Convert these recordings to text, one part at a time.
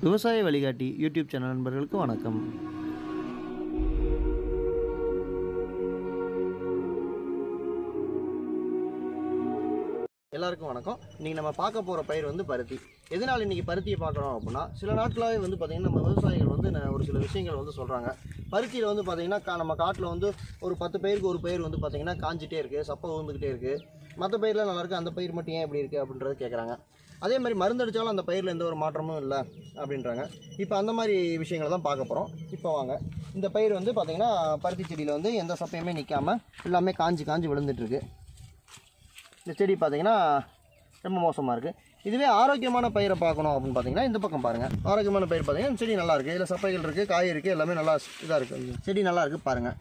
விவசாய வழிகாட்டி YouTube channel நண்பர்களுக்கு வணக்கம் எல்லாருக்கும் வணக்கம் இன்றைக்கி நம்ம பார்க்க போகிற பயிர் வந்து பருத்தி எதனால் இன்றைக்கி பருத்தியை பார்க்குறோம் அப்படின்னா சில நாட்களாகவே வந்து பார்த்திங்கன்னா நம்ம விவசாயிகள் வந்து ந- ஒரு சில விஷயங்கள் வந்து சொல்கிறாங்க பருத்தியில் வந்து பார்த்திங்கன்னா கா நம்ம காட்டில் வந்து ஒரு பத்து பயிருக்கு ஒரு பயிர் வந்து பார்த்திங்கன்னா காஞ்சிட்டே இருக்குது சப்பை ஊந்துக்கிட்டே இருக்குது மற்ற பயிரெலாம் நல்லா இருக்குது அந்த பயிர் மட்டும் ஏன் இப்படி இருக்குது அப்படின்றது கேட்குறாங்க அதே மாதிரி மருந்தடிச்சாலும் அந்த பயிரில் எந்த ஒரு மாற்றமும் இல்லை அப்படின்றாங்க இப்போ அந்த மாதிரி விஷயங்களை தான் பார்க்க போகிறோம் இப்போ வாங்க இந்த பயிர் வந்து பார்த்திங்கன்னா பருத்தி செடியில் வந்து எந்த சப்பையுமே நிற்காம எல்லாமே காஞ்சி காஞ்சி விழுந்துட்டுருக்கு இந்த செடி பார்த்தீங்கன்னா ரொம்ப மோசமாக இருக்குது இதுவே ஆரோக்கியமான பயிரை பார்க்கணும் அப்படின்னு பார்த்தீங்கன்னா இந்த பக்கம் பாருங்கள் ஆரோக்கியமான பயிர் பார்த்தீங்கன்னா இந்த செடி நல்லா இருக்குது இதில் சப்பைகள் இருக்குது காய் இருக்குது எல்லாமே நல்லா இதாக இருக்குது செடி நல்லா இருக்குது பாருங்கள்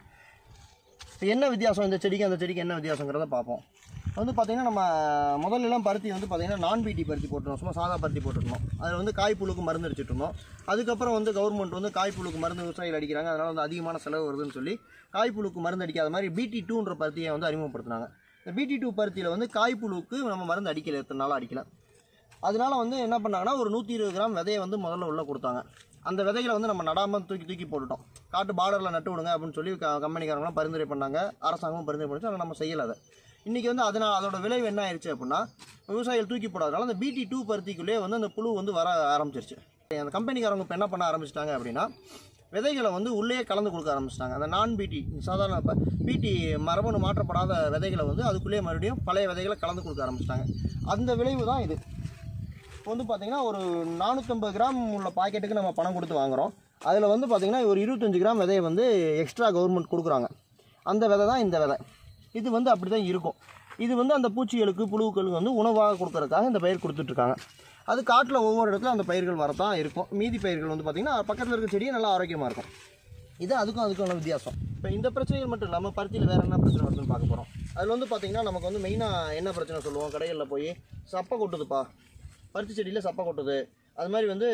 இப்போ என்ன வித்தியாசம் இந்த செடிக்கு அந்த செடிக்கு என்ன வித்தியாசங்கிறத பார்ப்போம் வந்து பார்த்திங்கன்னா நம்ம முதல்லலாம் பருத்தி வந்து பார்த்திங்கன்னா நான் பிடி பருத்தி போட்டுருந்தோம் சும்மா சாதா பருத்தி போட்டுருந்தோம் அதில் வந்து காய்ப்புழுக்கு மருந்து அடிச்சிட்டு இருந்தோம் அதுக்கப்புறம் வந்து கவர்மெண்ட் வந்து காய்ப்புழுக்கு மருந்து விவசாயிகள் அடிக்கிறாங்க அதனால் வந்து அதிகமான செலவு வருதுன்னு சொல்லி காய்ப்புழுக்கு மருந்து அடிக்காத மாதிரி பிடி டூன்ற பருத்தியை வந்து அறிமுகப்படுத்தினாங்க இந்த பிடி டூ பருத்தியில் வந்து காய்ப்புழுக்கு நம்ம மருந்து அடிக்கல எத்தனை நாள் அடிக்கல அதனால வந்து என்ன பண்ணாங்கன்னா ஒரு நூற்றி இருபது கிராம் விதையை வந்து முதல்ல உள்ளே கொடுத்தாங்க அந்த விதைகளை வந்து நம்ம நடாமல் தூக்கி தூக்கி போட்டுட்டோம் காட்டு பார்டரில் நட்டு விடுங்க அப்படின்னு சொல்லி க கம்பெனிக்காரங்களாம் பரிந்துரை பண்ணாங்க அரசாங்கமும் பரிந்துரை பண்ணிச்சு ஆனால் நம்ம செய்யலை அதை இன்றைக்கி வந்து அதனால் அதோட விளைவு என்ன ஆயிடுச்சு அப்படின்னா விவசாயிகள் தூக்கி போடாதனால அந்த பிடி டூ பருத்திக்குள்ளேயே வந்து அந்த புழு வந்து வர ஆரம்பிச்சிருச்சு அந்த கம்பெனிக்காரங்க இப்போ என்ன பண்ண ஆரம்பிச்சிட்டாங்க அப்படின்னா விதைகளை வந்து உள்ளே கலந்து கொடுக்க ஆரம்பிச்சிட்டாங்க அந்த நான் பிடி சாதாரண இப்போ பிடி மரபணு மாற்றப்படாத விதைகளை வந்து அதுக்குள்ளேயே மறுபடியும் பழைய விதைகளை கலந்து கொடுக்க ஆரம்பிச்சிட்டாங்க அந்த விளைவு தான் இது இப்போ வந்து பார்த்தீங்கன்னா ஒரு நானூற்றம்பது கிராம் உள்ள பாக்கெட்டுக்கு நம்ம பணம் கொடுத்து வாங்குறோம் அதில் வந்து பார்த்தீங்கன்னா ஒரு இருபத்தஞ்சு கிராம் விதையை வந்து எக்ஸ்ட்ரா கவர்மெண்ட் கொடுக்குறாங்க அந்த விதை தான் இந்த விதை இது வந்து அப்படி தான் இருக்கும் இது வந்து அந்த பூச்சிகளுக்கு புழுக்களுக்கு வந்து உணவாக கொடுக்கறதுக்காக இந்த பயிர் கொடுத்துட்ருக்காங்க அது காட்டில் ஒவ்வொரு இடத்துல அந்த பயிர்கள் வரதான் இருக்கும் மீதி பயிர்கள் வந்து பார்த்திங்கன்னா பக்கத்தில் இருக்க செடியே நல்லா ஆரோக்கியமாக இருக்கும் இது அதுக்கும் அதுக்கும் உள்ள வித்தியாசம் இப்போ இந்த பிரச்சனைகள் மட்டும் இல்லாமல் பருத்தியில் வேறு என்ன பிரச்சனை வருதுன்னு பார்க்க போகிறோம் அதில் வந்து பார்த்திங்கன்னா நமக்கு வந்து மெயினாக என்ன பிரச்சனை சொல்லுவோம் கடைகளில் போய் சப்பை கொட்டுதுப்பா பருத்தி செடியில் சப்பை கொட்டுது அது மாதிரி வந்து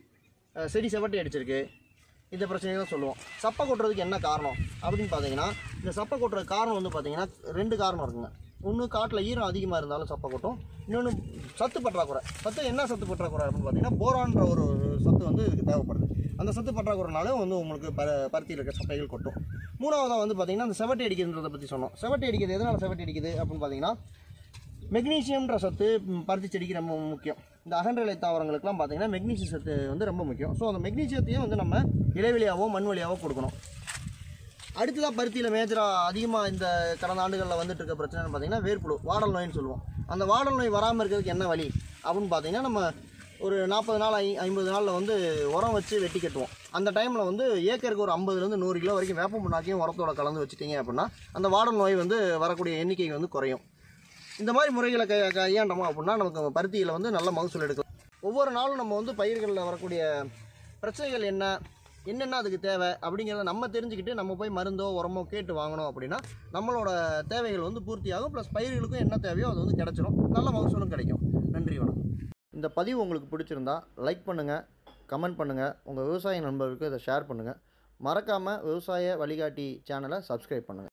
அஹ், செடி செவட்டி அடிச்சிருக்கு இந்த பிரச்சனையை தான் சொல்லுவோம் சப்பை கொட்டுறதுக்கு என்ன காரணம் அப்படின்னு பார்த்தீங்கன்னா இந்த சப்பை கொட்டுறதுக்கு காரணம் வந்து பார்த்தீங்கன்னா ரெண்டு காரணம் இருக்குங்க ஒன்று காட்டில் ஈரம் அதிகமாக இருந்தாலும் சப்பை கொட்டும் இன்னொன்று சத்து பற்றாக்குறை சத்து என்ன சத்து பற்றாக்குறை அப்படின்னு பார்த்தீங்கன்னா போரான்ற ஒரு சத்து வந்து இதுக்கு தேவைப்படுது அந்த சத்து பற்றாக்குறைனாலும் வந்து உங்களுக்கு ப பருத்தியில் இருக்க சப்பைகள் கொட்டும் மூணாவதாக வந்து பார்த்தீங்கன்னா அந்த செவட்டி அடிக்கிறதுன்றதை பற்றி சொன்னோம் செவட்டி அடிக்கிறது எதனால் செவட்டி அடிக்குது அப்படின்னு பார்த்தீங்கன்னா மெக்னீசியம்ன்ற சத்து ம், பருத்தி செடிக்கு ரொம்ப முக்கியம் இந்த அகன்றலை தாவரங்களுக்குலாம் பார்த்தீங்கன்னா மெக்னீசியம் சத்து வந்து ரொம்ப முக்கியம் ஸோ அந்த மெக்னீசியத்தையும் வந்து நம்ம இடைவெளியாவோ மண் வழியாவோ கொடுக்கணும் அடுத்ததாக பருத்தியில் மேஜராக அதிகமாக இந்த கடந்த ஆண்டுகளில் வந்துட்டு இருக்க பிரச்சனைன்னு பார்த்தீங்கன்னா வேர்ப்புழு வாடல் நோயின்னு சொல்லுவோம் அந்த வாடல் நோய் வராமல் இருக்கிறதுக்கு என்ன வழி அப்படின்னு பார்த்தீங்கன்னா நம்ம ஒரு நாற்பது நாள் ஐ ஐம்பது நாளில் வந்து உரம் வச்சு வெட்டி கட்டுவோம் அந்த டைமில் வந்து ஏக்கருக்கு ஒரு ஐம்பதுலேருந்து நூறு கிலோ வரைக்கும் வேப்ப புண்ணாக்கையும் உரத்தோட கலந்து வச்சுட்டீங்க அப்படின்னா அந்த வாடல் நோய் வந்து வரக்கூடிய எண்ணிக்கை வந்து குறையும் இந்த மாதிரி முறைகளை கை கையாண்டோம் அப்படின்னா நமக்கு பருத்தியில் வந்து நல்ல மகசூல் எடுக்கலாம் ஒவ்வொரு நாளும் நம்ம வந்து பயிர்களில் வரக்கூடிய பிரச்சனைகள் என்ன என்னென்ன அதுக்கு தேவை அப்படிங்கிறத நம்ம தெரிஞ்சுக்கிட்டு நம்ம போய் மருந்தோ உரமோ கேட்டு வாங்கணும் அப்படின்னா நம்மளோட தேவைகள் வந்து பூர்த்தியாகும் ப்ளஸ் பயிர்களுக்கும் என்ன தேவையோ அது வந்து கிடைச்சிரும் நல்ல மகசூலும் கிடைக்கும் நன்றி வணக்கம் இந்த பதிவு உங்களுக்கு பிடிச்சிருந்தா லைக் பண்ணுங்கள் கமெண்ட் பண்ணுங்கள் உங்கள் விவசாய நண்பர்களுக்கு இதை ஷேர் பண்ணுங்கள் மறக்காமல் விவசாய வழிகாட்டி சேனலை சப்ஸ்கிரைப் பண்ணுங்கள்